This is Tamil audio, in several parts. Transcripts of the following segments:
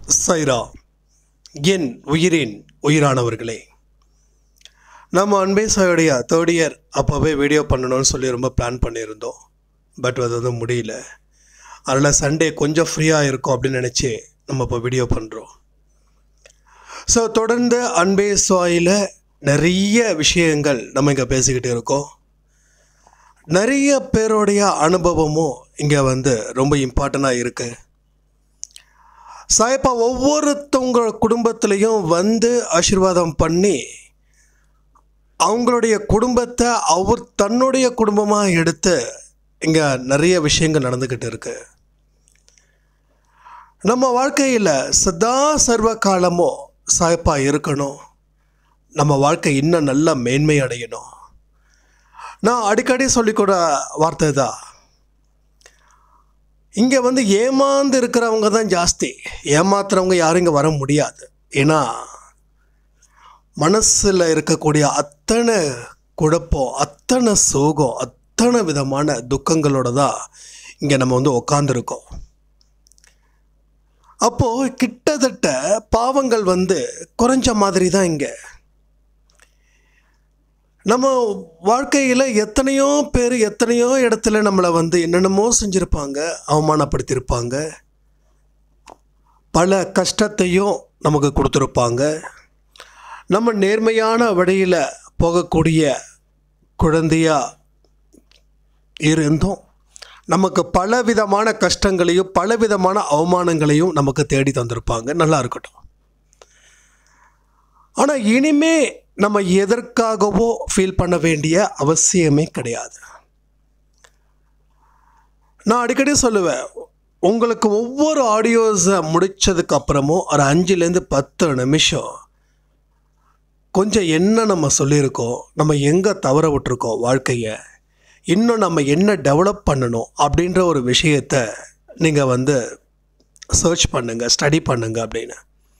சைரா என் உயிரின் உயிரானவர்களே நம்ம அன்பே சாயுடைய தேர்ட் இயர் அப்போவே வீடியோ பண்ணணும்னு சொல்லி ரொம்ப பிளான் பண்ணியிருந்தோம் பட் அது வந்து முடியல அதனால் சண்டே கொஞ்சம் ஃப்ரீயாக இருக்கும் அப்படின்னு நினச்சி நம்ம இப்போ வீடியோ பண்ணுறோம் ஸோ தொடர்ந்து அன்பே சுவாயில் நிறைய விஷயங்கள் நம்ம இங்கே பேசிக்கிட்டு இருக்கோம் நிறைய பேருடைய அனுபவமும் இங்கே வந்து ரொம்ப இம்பார்ட்டண்ட்டாக இருக்குது சாயப்பா ஒவ்வொருத்தவங்க குடும்பத்திலையும் வந்து ஆசீர்வாதம் பண்ணி அவங்களுடைய குடும்பத்தை அவர் தன்னுடைய குடும்பமாக எடுத்து இங்கே நிறைய விஷயங்கள் நடந்துக்கிட்டு இருக்கு நம்ம வாழ்க்கையில் சதா சர்வ காலமும் சாயப்பா இருக்கணும் நம்ம வாழ்க்கை இன்னும் நல்லா மேன்மை அடையணும் நான் அடிக்கடி சொல்லிக்கூட வார்த்தை தான் இங்கே வந்து ஏமாந்து இருக்கிறவங்க தான் ஜாஸ்தி ஏமாத்துறவங்க யாரும் இங்கே வர முடியாது ஏன்னா மனசில் இருக்கக்கூடிய அத்தனை குழப்பம் அத்தனை சோகம் அத்தனை விதமான துக்கங்களோட தான் இங்கே நம்ம வந்து உக்காந்துருக்கோம் அப்போது கிட்டத்தட்ட பாவங்கள் வந்து குறைஞ்ச மாதிரி தான் இங்கே நம்ம வாழ்க்கையில் எத்தனையோ பேர் எத்தனையோ இடத்துல நம்மளை வந்து என்னென்னமோ செஞ்சுருப்பாங்க அவமானப்படுத்தியிருப்பாங்க பல கஷ்டத்தையும் நமக்கு கொடுத்துருப்பாங்க நம்ம நேர்மையான வழியில் போகக்கூடிய குழந்தையா இருந்தும் நமக்கு பல விதமான கஷ்டங்களையும் பல விதமான அவமானங்களையும் நமக்கு தேடி தந்திருப்பாங்க நல்லா இருக்கட்டும் ஆனால் இனிமே நம்ம எதற்காகவோ ஃபீல் பண்ண வேண்டிய அவசியமே கிடையாது நான் அடிக்கடி சொல்லுவேன் உங்களுக்கு ஒவ்வொரு ஆடியோஸை முடித்ததுக்கு அப்புறமும் ஒரு அஞ்சுலேருந்து பத்து நிமிஷம் கொஞ்சம் என்ன நம்ம சொல்லியிருக்கோம் நம்ம எங்கே தவற விட்டுருக்கோம் வாழ்க்கையை இன்னும் நம்ம என்ன டெவலப் பண்ணணும் அப்படின்ற ஒரு விஷயத்தை நீங்கள் வந்து சர்ச் பண்ணுங்கள் ஸ்டடி பண்ணுங்க அப்படின்னு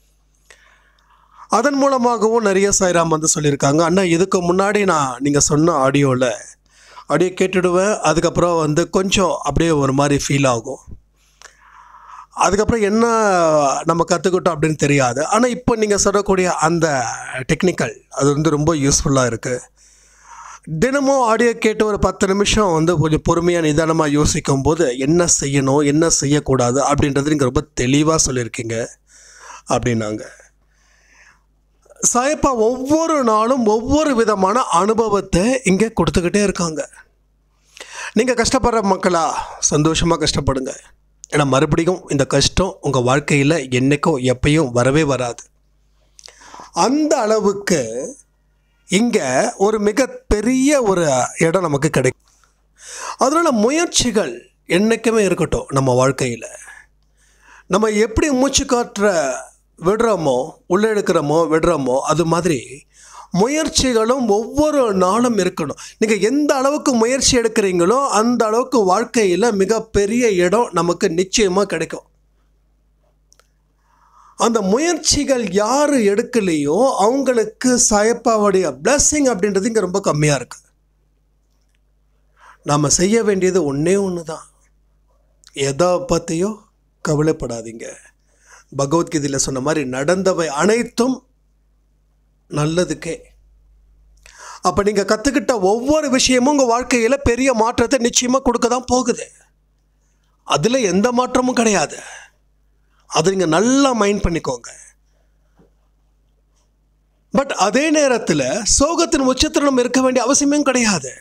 அதன் மூலமாகவும் நிறைய சாய்ராம் வந்து சொல்லியிருக்காங்க அண்ணா இதுக்கு முன்னாடி நான் நீங்கள் சொன்ன ஆடியோவில் ஆடியோ கேட்டுடுவேன் அதுக்கப்புறம் வந்து கொஞ்சம் அப்படியே ஒரு மாதிரி ஃபீல் ஆகும் அதுக்கப்புறம் என்ன நம்ம கற்றுக்கிட்டோம் அப்படின்னு தெரியாது ஆனால் இப்போ நீங்கள் சொல்லக்கூடிய அந்த டெக்னிக்கல் அது வந்து ரொம்ப யூஸ்ஃபுல்லாக இருக்குது தினமும் ஆடியோ கேட்டு ஒரு பத்து நிமிஷம் வந்து கொஞ்சம் பொறுமையாக நிதானமாக யோசிக்கும் போது என்ன செய்யணும் என்ன செய்யக்கூடாது அப்படின்றது நீங்கள் ரொம்ப தெளிவாக சொல்லியிருக்கீங்க அப்படின்னாங்க சாயப்பா ஒவ்வொரு நாளும் ஒவ்வொரு விதமான அனுபவத்தை இங்கே கொடுத்துக்கிட்டே இருக்காங்க நீங்கள் கஷ்டப்படுற மக்களா சந்தோஷமாக கஷ்டப்படுங்க ஏன்னா மறுபடியும் இந்த கஷ்டம் உங்கள் வாழ்க்கையில் என்றைக்கும் எப்பயும் வரவே வராது அந்த அளவுக்கு இங்கே ஒரு மிகப்பெரிய ஒரு இடம் நமக்கு கிடைக்கும் அதனால் முயற்சிகள் என்றைக்குமே இருக்கட்டும் நம்ம வாழ்க்கையில் நம்ம எப்படி மூச்சு காற்ற விடுறோமோ உள்ளே எடுக்கிறோமோ விடுறோமோ அது மாதிரி முயற்சிகளும் ஒவ்வொரு நாளும் இருக்கணும் நீங்கள் எந்த அளவுக்கு முயற்சி எடுக்கிறீங்களோ அந்த அளவுக்கு வாழ்க்கையில் மிகப்பெரிய இடம் நமக்கு நிச்சயமாக கிடைக்கும் அந்த முயற்சிகள் யார் எடுக்கலையோ அவங்களுக்கு சாயப்பாவுடைய பிளஸ்ஸிங் அப்படின்றது இங்கே ரொம்ப கம்மியாக இருக்குது நாம் செய்ய வேண்டியது ஒன்றே ஒன்று தான் எதை பற்றியோ கவலைப்படாதீங்க பகவத்கீதையில் சொன்ன மாதிரி நடந்தவை அனைத்தும் நல்லதுக்கே அப்போ நீங்கள் கற்றுக்கிட்ட ஒவ்வொரு விஷயமும் உங்கள் வாழ்க்கையில் பெரிய மாற்றத்தை நிச்சயமாக கொடுக்க தான் போகுது அதில் எந்த மாற்றமும் கிடையாது அது நீங்கள் நல்லா மைண்ட் பண்ணிக்கோங்க பட் அதே நேரத்தில் சோகத்தின் உச்சத்தில் நம்ம இருக்க வேண்டிய அவசியமும் கிடையாது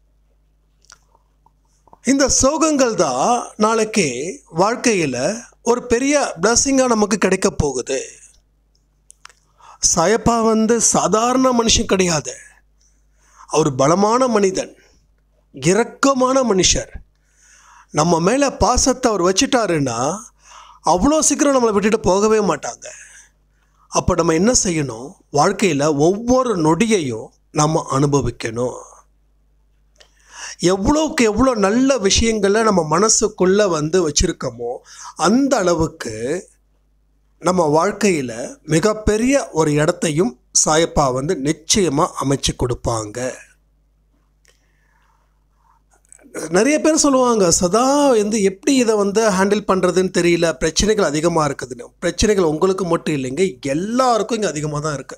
இந்த சோகங்கள் தான் நாளைக்கு வாழ்க்கையில் ஒரு பெரிய பிளஸ்ஸிங்காக நமக்கு கிடைக்க போகுது சாயப்பா வந்து சாதாரண மனுஷன் கிடையாது அவர் பலமான மனிதன் இரக்கமான மனுஷர் நம்ம மேலே பாசத்தை அவர் வச்சுட்டாருன்னா அவ்வளோ சீக்கிரம் நம்மளை விட்டுட்டு போகவே மாட்டாங்க அப்போ நம்ம என்ன செய்யணும் வாழ்க்கையில் ஒவ்வொரு நொடியையும் நம்ம அனுபவிக்கணும் எவ்வளோக்கு எவ்வளோ நல்ல விஷயங்களை நம்ம மனசுக்குள்ளே வந்து வச்சுருக்கோமோ அந்த அளவுக்கு நம்ம வாழ்க்கையில் மிகப்பெரிய ஒரு இடத்தையும் சாயப்பா வந்து நிச்சயமாக அமைச்சு கொடுப்பாங்க நிறைய பேர் சொல்லுவாங்க சதா வந்து எப்படி இதை வந்து ஹேண்டில் பண்ணுறதுன்னு தெரியல பிரச்சனைகள் அதிகமாக இருக்குதுன்னு பிரச்சனைகள் உங்களுக்கு மட்டும் இல்லைங்க எல்லாருக்கும் இங்கே அதிகமாக தான் இருக்குது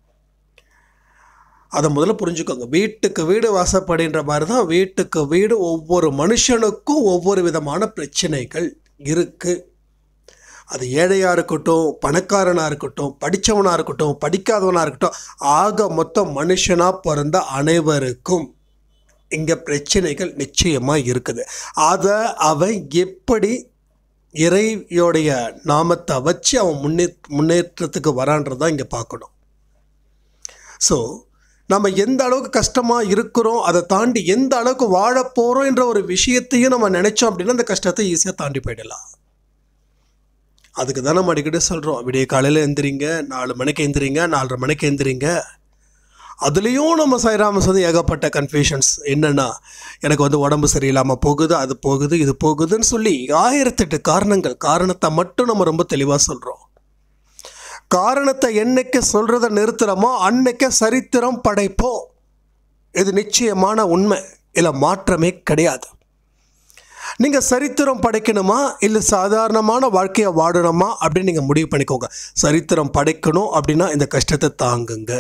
அதை முதல்ல புரிஞ்சுக்கோங்க வீட்டுக்கு வீடு வாசப்படின்ற மாதிரி தான் வீட்டுக்கு வீடு ஒவ்வொரு மனுஷனுக்கும் ஒவ்வொரு விதமான பிரச்சனைகள் இருக்குது அது ஏழையாக இருக்கட்டும் பணக்காரனாக இருக்கட்டும் படித்தவனாக இருக்கட்டும் படிக்காதவனாக இருக்கட்டும் ஆக மொத்தம் மனுஷனாக பிறந்த அனைவருக்கும் இங்கே பிரச்சனைகள் நிச்சயமாக இருக்குது அதை அவன் எப்படி இறையோடைய நாமத்தை வச்சு அவன் முன்னே முன்னேற்றத்துக்கு வரான்றதான் இங்கே பார்க்கணும் ஸோ நம்ம எந்த அளவுக்கு கஷ்டமாக இருக்கிறோம் அதை தாண்டி எந்த அளவுக்கு வாழ போகிறோம் என்ற ஒரு விஷயத்தையும் நம்ம நினச்சோம் அப்படின்னா அந்த கஷ்டத்தை ஈஸியாக தாண்டி போயிடலாம் அதுக்கு தான் நம்ம அடிக்கடி சொல்கிறோம் விடிய காலையில் எந்திரிங்க நாலு மணிக்கு எந்திரிங்க நாலரை மணிக்கு எந்திரிங்க அதுலேயும் நம்ம சைராமஸ் வந்து ஏகப்பட்ட கன்ஃபியூஷன்ஸ் என்னென்னா எனக்கு வந்து உடம்பு சரியில்லாமல் போகுது அது போகுது இது போகுதுன்னு சொல்லி ஆயிரத்தெட்டு காரணங்கள் காரணத்தை மட்டும் நம்ம ரொம்ப தெளிவாக சொல்கிறோம் காரணத்தை என்னைக்கு சொல்கிறத நிறுத்துகிறோமோ அன்னைக்கு சரித்திரம் படைப்போம் இது நிச்சயமான உண்மை இல்லை மாற்றமே கிடையாது நீங்கள் சரித்திரம் படைக்கணுமா இல்லை சாதாரணமான வாழ்க்கையை வாழணுமா அப்படின்னு நீங்கள் முடிவு பண்ணிக்கோங்க சரித்திரம் படைக்கணும் அப்படின்னா இந்த கஷ்டத்தை தாங்குங்க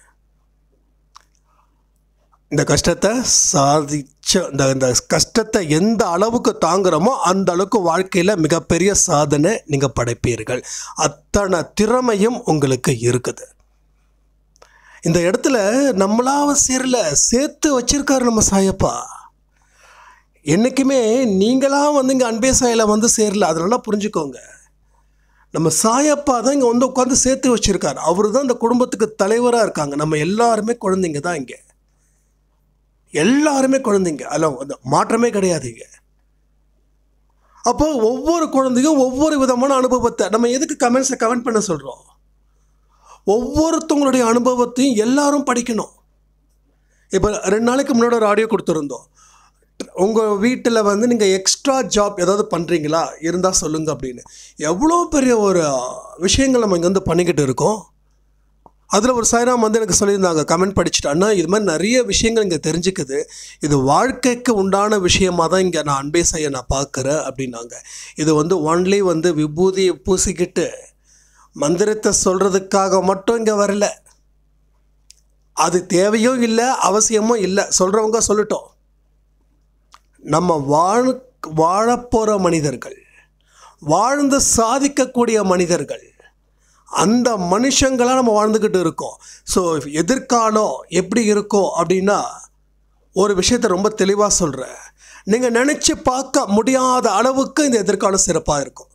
இந்த கஷ்டத்தை சாதிச்ச இந்த இந்த கஷ்டத்தை எந்த அளவுக்கு தாங்குறோமோ அந்த அளவுக்கு வாழ்க்கையில் மிகப்பெரிய சாதனை நீங்கள் படைப்பீர்கள் அத்தனை திறமையும் உங்களுக்கு இருக்குது இந்த இடத்துல நம்மளாவ சேரல சேர்த்து வச்சிருக்காரு நம்ம சாயப்பா என்றைக்குமே நீங்களாம் வந்து இங்கே அன்பே சாயில வந்து சேரல அதனால புரிஞ்சுக்கோங்க நம்ம சாயப்பா தான் இங்கே வந்து உட்காந்து சேர்த்து வச்சுருக்காரு அவர் தான் இந்த குடும்பத்துக்கு தலைவராக இருக்காங்க நம்ம எல்லாருமே குழந்தைங்க தான் இங்கே எல்லாருமே குழந்தைங்க அதில் வந்து மாற்றமே கிடையாது இங்கே அப்போ ஒவ்வொரு குழந்தையும் ஒவ்வொரு விதமான அனுபவத்தை நம்ம எதுக்கு கமெண்ட்ஸை கமெண்ட் பண்ண சொல்கிறோம் ஒவ்வொருத்தவங்களுடைய அனுபவத்தையும் எல்லாரும் படிக்கணும் இப்போ ரெண்டு நாளைக்கு முன்னாடி ஒரு ஆடியோ கொடுத்துருந்தோம் உங்கள் வீட்டில் வந்து நீங்கள் எக்ஸ்ட்ரா ஜாப் ஏதாவது பண்ணுறீங்களா இருந்தால் சொல்லுங்கள் அப்படின்னு எவ்வளோ பெரிய ஒரு விஷயங்கள் நம்ம இங்கே வந்து பண்ணிக்கிட்டு இருக்கோம் அதில் ஒரு சாய்ராம் வந்து எனக்கு சொல்லியிருந்தாங்க கமெண்ட் படிச்சுட்டு அண்ணா இது மாதிரி நிறைய விஷயங்கள் இங்கே தெரிஞ்சுக்குது இது வாழ்க்கைக்கு உண்டான விஷயமாக தான் இங்கே நான் அன்பே செய்ய நான் பார்க்குறேன் அப்படின்னாங்க இது வந்து ஒன்லி வந்து விபூதியை பூசிக்கிட்டு மந்திரத்தை சொல்கிறதுக்காக மட்டும் இங்கே வரல அது தேவையும் இல்லை அவசியமும் இல்லை சொல்கிறவங்க சொல்லட்டும் நம்ம வாழ் வாழப்போகிற மனிதர்கள் வாழ்ந்து சாதிக்கக்கூடிய மனிதர்கள் அந்த மனுஷங்களாக நம்ம வாழ்ந்துக்கிட்டு இருக்கோம் ஸோ எதிர்காலம் எப்படி இருக்கும் அப்படின்னா ஒரு விஷயத்தை ரொம்ப தெளிவாக சொல்கிறேன் நீங்கள் நினச்சி பார்க்க முடியாத அளவுக்கு இந்த எதிர்காலம் சிறப்பாக இருக்கும்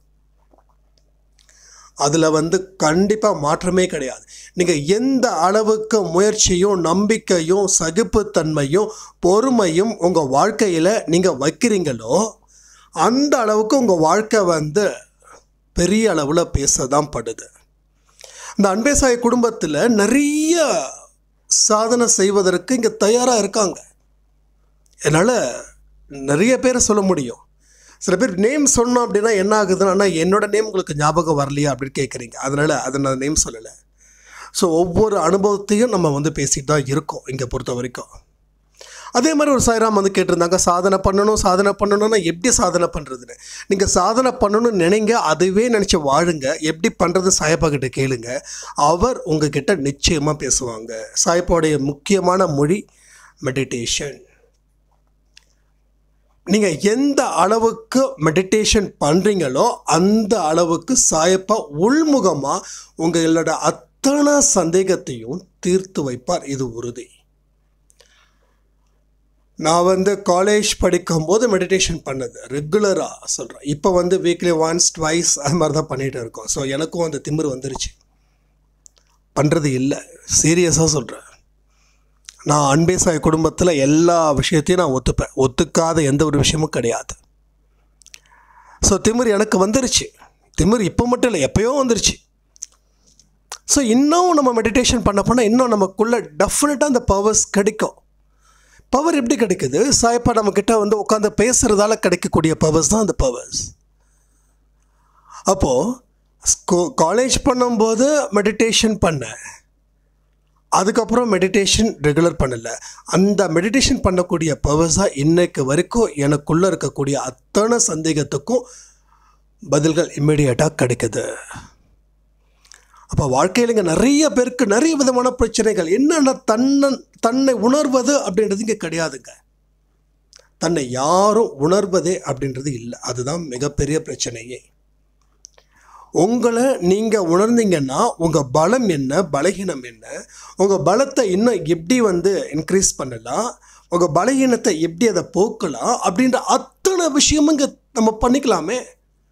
அதில் வந்து கண்டிப்பாக மாற்றமே கிடையாது நீங்கள் எந்த அளவுக்கு முயற்சியும் நம்பிக்கையும் சகிப்புத்தன்மையும் பொறுமையும் உங்கள் வாழ்க்கையில் நீங்கள் வைக்கிறீங்களோ அந்த அளவுக்கு உங்கள் வாழ்க்கை வந்து பெரிய அளவில் பேச தான் படுது இந்த அன்பேசாய குடும்பத்தில் நிறைய சாதனை செய்வதற்கு இங்கே தயாராக இருக்காங்க என்னால் நிறைய பேரை சொல்ல முடியும் சில பேர் நேம் சொன்னோம் அப்படின்னா என்ன ஆகுதுன்னா அண்ணா, என்னோட நேம் உங்களுக்கு ஞாபகம் வரலையா அப்படின்னு கேட்குறீங்க அதனால் அதை நான் நேம் சொல்லலை ஸோ ஒவ்வொரு அனுபவத்தையும் நம்ம வந்து பேசிட்டு தான் இருக்கோம் இங்கே பொறுத்த வரைக்கும் அதே மாதிரி ஒரு சாய்ராம் வந்து கேட்டிருந்தாங்க சாதனை பண்ணணும் சாதனை பண்ணணும்னா எப்படி சாதனை பண்ணுறதுன்னு நீங்கள் சாதனை பண்ணணும்னு நினைங்க அதுவே நினச்சி வாழுங்க எப்படி பண்ணுறது சாயப்பா கிட்ட கேளுங்க அவர் உங்ககிட்ட நிச்சயமாக பேசுவாங்க சாயப்பாவுடைய முக்கியமான மொழி மெடிடேஷன் நீங்கள் எந்த அளவுக்கு மெடிடேஷன் பண்ணுறீங்களோ அந்த அளவுக்கு சாயப்பா உள்முகமாக உங்களோட அத்தனை சந்தேகத்தையும் தீர்த்து வைப்பார் இது உறுதி நான் வந்து காலேஜ் படிக்கும்போது மெடிடேஷன் பண்ணது ரெகுலராக சொல்கிறேன் இப்போ வந்து வீக்லி ஒன்ஸ் ட்வைஸ் அது மாதிரி தான் பண்ணிகிட்டு இருக்கோம் ஸோ எனக்கும் அந்த திமிர் வந்துருச்சு பண்ணுறது இல்லை சீரியஸாக சொல்கிறேன் நான் அன்பே சாய் குடும்பத்தில் எல்லா விஷயத்தையும் நான் ஒத்துப்பேன் ஒத்துக்காத எந்த ஒரு விஷயமும் கிடையாது ஸோ திமிர் எனக்கு வந்துருச்சு திமிர் இப்போ மட்டும் இல்லை எப்பயோ வந்துருச்சு ஸோ இன்னும் நம்ம மெடிடேஷன் பண்ண பண்ண இன்னும் நமக்குள்ளே டெஃபினட்டாக அந்த பவர்ஸ் கிடைக்கும் பவர் எப்படி கிடைக்குது சாயப்பா நம்மக்கிட்ட வந்து உட்காந்து பேசுகிறதால கிடைக்கக்கூடிய பவர்ஸ் தான் அந்த பவர்ஸ் அப்போது ஸ்கூ காலேஜ் பண்ணும்போது மெடிடேஷன் பண்ணேன் அதுக்கப்புறம் மெடிடேஷன் ரெகுலர் பண்ணலை அந்த மெடிடேஷன் பண்ணக்கூடிய பவர்ஸாக இன்னைக்கு வரைக்கும் எனக்குள்ளே இருக்கக்கூடிய அத்தனை சந்தேகத்துக்கும் பதில்கள் இம்மிடியேட்டாக கிடைக்குது அப்போ வாழ்க்கையில் இங்கே நிறைய பேருக்கு நிறைய விதமான பிரச்சனைகள் என்னென்ன தன்னை தன்னை உணர்வது அப்படின்றது இங்கே கிடையாதுங்க தன்னை யாரும் உணர்வதே அப்படின்றது இல்லை அதுதான் மிகப்பெரிய பிரச்சனையே உங்களை நீங்கள் உணர்ந்தீங்கன்னா உங்கள் பலம் என்ன பலகீனம் என்ன உங்கள் பலத்தை இன்னும் எப்படி வந்து இன்க்ரீஸ் பண்ணலாம் உங்கள் பலகீனத்தை எப்படி அதை போக்கலாம் அப்படின்ற அத்தனை விஷயமும் இங்கே நம்ம பண்ணிக்கலாமே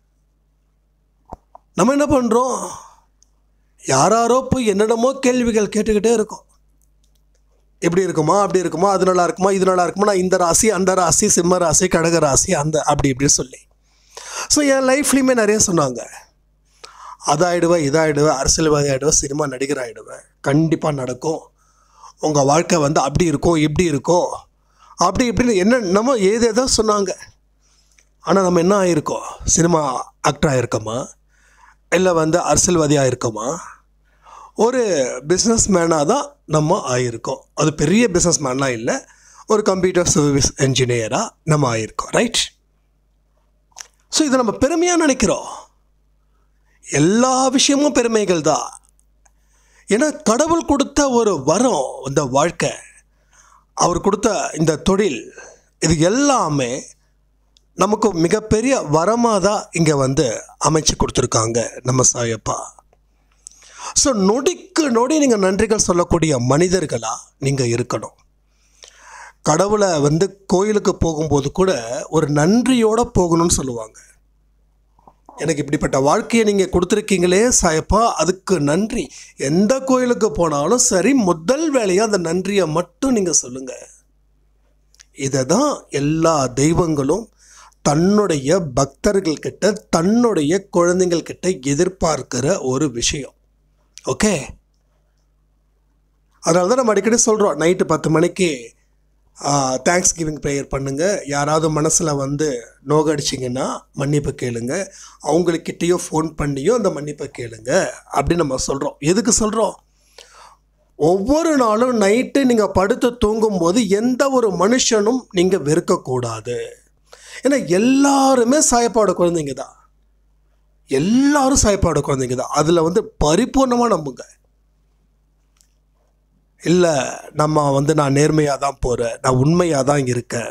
நம்ம என்ன பண்ணுறோம் யாராரோ போய் என்னென்னமோ கேள்விகள் கேட்டுக்கிட்டே இருக்கோம் எப்படி இருக்குமா அப்படி இருக்குமா அது நல்லா இருக்குமா இது நல்லா இருக்குமா நான் இந்த ராசி அந்த ராசி சிம்ம ராசி கடக ராசி அந்த அப்படி இப்படி சொல்லி ஸோ என் லைஃப்லேயுமே நிறைய சொன்னாங்க அதாயிடுவேன் இதாயிடுவேன் அரசியல்வாதி ஆகிடுவேன் சினிமா நடிகர் ஆகிடுவேன் கண்டிப்பாக நடக்கும் உங்கள் வாழ்க்கை வந்து அப்படி இருக்கும் இப்படி இருக்கும் அப்படி இப்படின்னு என்ன நம்ம ஏதேதோ சொன்னாங்க ஆனால் நம்ம என்ன ஆகிருக்கோம் சினிமா ஆக்டர் ஆகிருக்கோமா இல்லை வந்து அரசியல்வாதியாக இருக்கோமா ஒரு பிஸ்னஸ் மேனாக தான் நம்ம ஆகியிருக்கோம் அது பெரிய பிஸ்னஸ் மேன்லாம் இல்லை ஒரு கம்ப்யூட்டர் சர்வீஸ் என்ஜினியராக நம்ம ஆகியிருக்கோம் ரைட் ஸோ இதை நம்ம பெருமையாக நினைக்கிறோம் எல்லா விஷயமும் பெருமைகள் தான் ஏன்னா கடவுள் கொடுத்த ஒரு வரம் இந்த வாழ்க்கை அவர் கொடுத்த இந்த தொழில் இது எல்லாமே நமக்கு மிகப்பெரிய வரமாக தான் இங்கே வந்து அமைச்சு கொடுத்துருக்காங்க நம்ம சாயப்பா ஸோ நொடிக்கு நொடி நீங்கள் நன்றிகள் சொல்லக்கூடிய மனிதர்களாக நீங்கள் இருக்கணும் கடவுளை வந்து கோயிலுக்கு போகும்போது கூட ஒரு நன்றியோடு போகணும்னு சொல்லுவாங்க எனக்கு இப்படிப்பட்ட வாழ்க்கையை நீங்கள் கொடுத்துருக்கீங்களே சாயப்பா அதுக்கு நன்றி எந்த கோயிலுக்கு போனாலும் சரி முதல் வேலையாக அந்த நன்றியை மட்டும் நீங்கள் சொல்லுங்கள் இதை தான் எல்லா தெய்வங்களும் தன்னுடைய பக்தர்கள் கிட்ட தன்னுடைய குழந்தைங்கள் கிட்ட எதிர்பார்க்கிற ஒரு விஷயம் ஓகே அதனால தான் நம்ம அடிக்கடி சொல்கிறோம் நைட்டு பத்து மணிக்கு தேங்க்ஸ் கிவிங் ப்ரேயர் பண்ணுங்கள் யாராவது மனசில் வந்து நோகடிச்சிங்கன்னா மன்னிப்பு கேளுங்க அவங்களுக்கிட்டேயோ ஃபோன் பண்ணியோ அந்த மன்னிப்பை கேளுங்க அப்படின்னு நம்ம சொல்கிறோம் எதுக்கு சொல்கிறோம் ஒவ்வொரு நாளும் நைட்டு நீங்கள் படுத்து தூங்கும்போது எந்த ஒரு மனுஷனும் நீங்கள் வெறுக்கக்கூடாது ஏன்னா எல்லாருமே சாயப்பாடு குழந்தைங்க தான் எல்லாரும் சாயப்பாடு குழந்தைங்க தான் அதில் வந்து பரிபூர்ணமாக நம்புங்க இல்லை நம்ம வந்து நான் நேர்மையாக தான் போகிறேன் நான் உண்மையாக தான் இருக்கேன்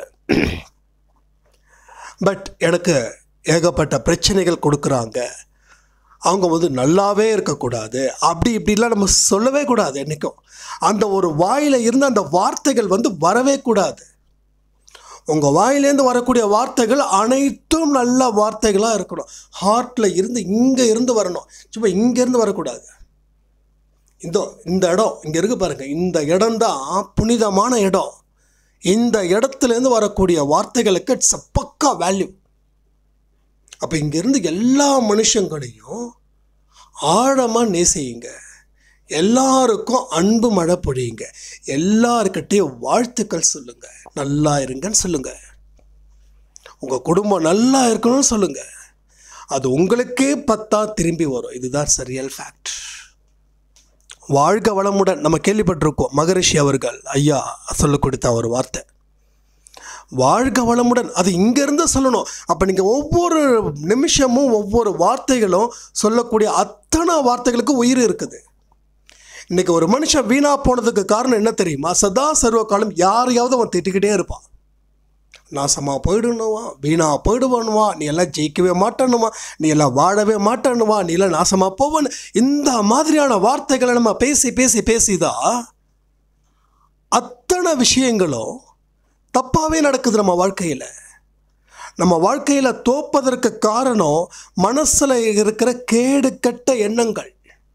பட் எனக்கு ஏகப்பட்ட பிரச்சனைகள் கொடுக்குறாங்க அவங்க வந்து நல்லாவே இருக்கக்கூடாது அப்படி இப்படிலாம் நம்ம சொல்லவே கூடாது என்றைக்கும் அந்த ஒரு வாயில் இருந்து அந்த வார்த்தைகள் வந்து வரவே கூடாது உங்கள் வாயிலேருந்து வரக்கூடிய வார்த்தைகள் அனைத்தும் நல்ல வார்த்தைகளாக இருக்கணும் ஹார்ட்டில் இருந்து இங்கே இருந்து வரணும் சும்மா இங்கேருந்து வரக்கூடாது இந்த இந்த இடம் இங்கே இருக்கு பாருங்கள் இந்த இடம்தான் புனிதமான இடம் இந்த இடத்துலேருந்து வரக்கூடிய வார்த்தைகளுக்கு இட்ஸ் அ பக்கா வேல்யூ அப்போ இங்கேருந்து எல்லா மனுஷங்களையும் ஆழமாக நேசியுங்க எல்லாருக்கும் அன்பு மழை பொழியுங்க எல்லாருக்கிட்டையும் வாழ்த்துக்கள் சொல்லுங்கள் நல்லா இருங்கன்னு சொல்லுங்கள் உங்கள் குடும்பம் நல்லா இருக்கணும்னு சொல்லுங்கள் அது உங்களுக்கே பத்தா திரும்பி வரும் இதுதான் சரியல் ஃபேக்ட் வாழ்க வளமுடன் நம்ம கேள்விப்பட்டிருக்கோம் மகரிஷி அவர்கள் ஐயா சொல்லிக் கொடுத்த ஒரு வார்த்தை வாழ்க வளமுடன் அது இங்கேருந்து சொல்லணும் அப்போ நீங்கள் ஒவ்வொரு நிமிஷமும் ஒவ்வொரு வார்த்தைகளும் சொல்லக்கூடிய அத்தனை வார்த்தைகளுக்கு உயிர் இருக்குது இன்றைக்கி ஒரு மனுஷன் வீணாக போனதுக்கு காரணம் என்ன தெரியுமா சதா சர்வ காலம் யாரையாவது அவன் திட்டிக்கிட்டே இருப்பான் நாசமாக போயிடணுமா வீணா போயிடுவானுவா நீ எல்லாம் ஜெயிக்கவே மாட்டேனுமா நீ எல்லாம் வாழவே மாட்டேனுவா நீ எல்லாம் நாசமாக போவன்னு இந்த மாதிரியான வார்த்தைகளை நம்ம பேசி பேசி பேசிதான் அத்தனை விஷயங்களும் தப்பாகவே நடக்குது நம்ம வாழ்க்கையில் நம்ம வாழ்க்கையில் தோப்பதற்கு காரணம் மனசில் இருக்கிற கேடு கெட்ட எண்ணங்கள்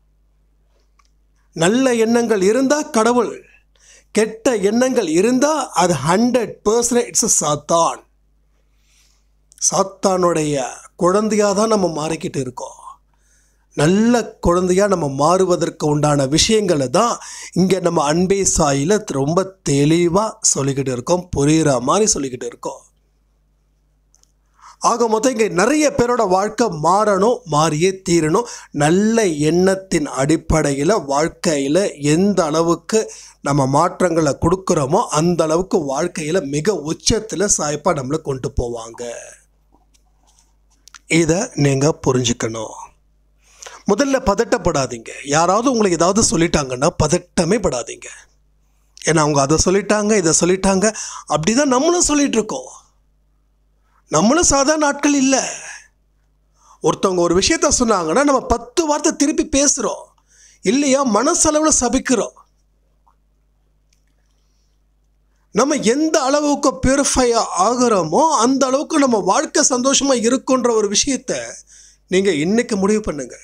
நல்ல எண்ணங்கள் இருந்தால் கடவுள் கெட்ட எண்ணங்கள் இருந்தால் அது ஹண்ட்ரட் பர்சன்ட் இட்ஸ் சாத்தான் சாத்தானுடைய குழந்தையாக தான் நம்ம மாறிக்கிட்டு இருக்கோம் நல்ல குழந்தையாக நம்ம மாறுவதற்கு உண்டான விஷயங்களை தான் இங்கே நம்ம அன்பே சாயில் ரொம்ப தெளிவாக சொல்லிக்கிட்டு இருக்கோம் புரிகிற மாதிரி சொல்லிக்கிட்டு இருக்கோம் ஆக மொத்தம் இங்கே நிறைய பேரோட வாழ்க்கை மாறணும் மாறியே தீரணும் நல்ல எண்ணத்தின் அடிப்படையில் வாழ்க்கையில் எந்த அளவுக்கு நம்ம மாற்றங்களை கொடுக்குறோமோ அந்த அளவுக்கு வாழ்க்கையில் மிக உச்சத்தில் சாய்ப்பாக நம்மளை கொண்டு போவாங்க இதை நீங்கள் புரிஞ்சுக்கணும் முதல்ல பதட்டப்படாதீங்க யாராவது உங்களுக்கு ஏதாவது சொல்லிட்டாங்கன்னா பதட்டமே படாதீங்க ஏன்னா அவங்க அதை சொல்லிட்டாங்க இதை சொல்லிட்டாங்க அப்படி தான் நம்மளும் சொல்லிட்டு இருக்கோம் நம்மளும் சாதாரண ஆட்கள் இல்லை ஒருத்தவங்க ஒரு விஷயத்த சொன்னாங்கன்னா நம்ம பத்து வார்த்தை திருப்பி பேசுகிறோம் இல்லையா மனசளவில் சபிக்கிறோம் நம்ம எந்த அளவுக்கு பியூரிஃபை ஆகிறோமோ அந்த அளவுக்கு நம்ம வாழ்க்கை சந்தோஷமாக இருக்குன்ற ஒரு விஷயத்த நீங்கள் இன்னைக்கு முடிவு பண்ணுங்க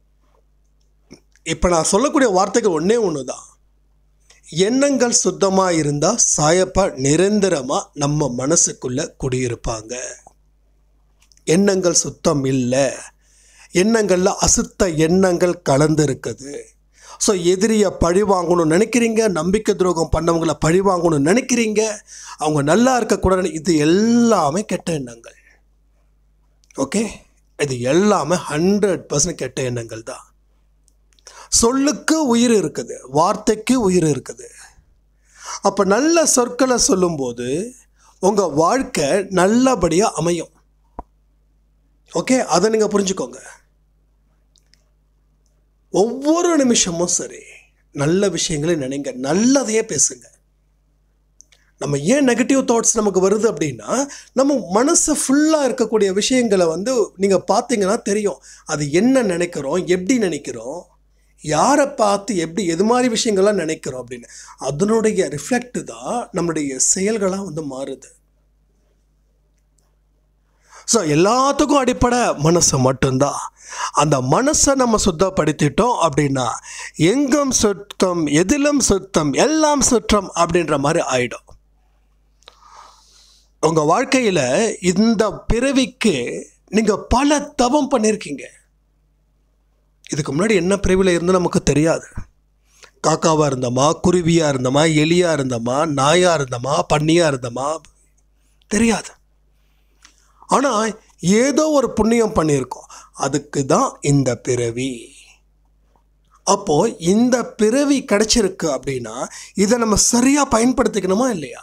இப்போ நான் சொல்லக்கூடிய வார்த்தைகள் ஒன்றே ஒன்று தான் எண்ணங்கள் சுத்தமாக இருந்தால் சாயப்பா நிரந்தரமாக நம்ம மனசுக்குள்ளே குடியிருப்பாங்க எண்ணங்கள் சுத்தம் இல்லை எண்ணங்களில் அசுத்த எண்ணங்கள் கலந்து இருக்குது ஸோ எதிரியை பழி வாங்கணும்னு நினைக்கிறீங்க நம்பிக்கை துரோகம் பண்ணவங்கள பழி வாங்கணும்னு நினைக்கிறீங்க அவங்க நல்லா இருக்கக்கூடாது இது எல்லாமே கெட்ட எண்ணங்கள் ஓகே இது எல்லாமே ஹண்ட்ரட் பர்சன்ட் கெட்ட எண்ணங்கள் தான் சொல்லுக்கு உயிர் இருக்குது வார்த்தைக்கு உயிர் இருக்குது அப்போ நல்ல சொற்களை சொல்லும்போது உங்கள் வாழ்க்கை நல்லபடியாக அமையும் ஓகே அதை நீங்கள் புரிஞ்சுக்கோங்க ஒவ்வொரு நிமிஷமும் சரி நல்ல விஷயங்களை நினைங்க நல்லதையே பேசுங்க நம்ம ஏன் நெகட்டிவ் தாட்ஸ் நமக்கு வருது அப்படின்னா நம்ம மனசு ஃபுல்லாக இருக்கக்கூடிய விஷயங்களை வந்து நீங்கள் பார்த்தீங்கன்னா தெரியும் அது என்ன நினைக்கிறோம் எப்படி நினைக்கிறோம் யாரை பார்த்து எப்படி எது மாதிரி விஷயங்கள்லாம் நினைக்கிறோம் அப்படின்னு அதனுடைய ரிஃப்ளெக்ட் தான் நம்மளுடைய செயல்களாக வந்து மாறுது ஸோ எல்லாத்துக்கும் அடிப்படை மனசு மட்டும்தான் அந்த மனசை நம்ம சுத்தப்படுத்திட்டோம் அப்படின்னா எங்கும் சுத்தம் எதிலும் சுத்தம் எல்லாம் சுற்றம் அப்படின்ற மாதிரி ஆயிடும் உங்கள் வாழ்க்கையில் இந்த பிறவிக்கு நீங்கள் பல தவம் பண்ணியிருக்கீங்க இதுக்கு முன்னாடி என்ன பிறவியில் இருந்து நமக்கு தெரியாது காக்காவாக இருந்தோமா குருவியாக இருந்தோமா எலியாக இருந்தோமா நாயாக இருந்தோமா பன்னியாக இருந்தோமா தெரியாது ஆனால் ஏதோ ஒரு புண்ணியம் பண்ணியிருக்கோம் அதுக்கு தான் இந்த பிறவி அப்போது இந்த பிறவி கிடைச்சிருக்கு அப்படின்னா இதை நம்ம சரியாக பயன்படுத்திக்கணுமா இல்லையா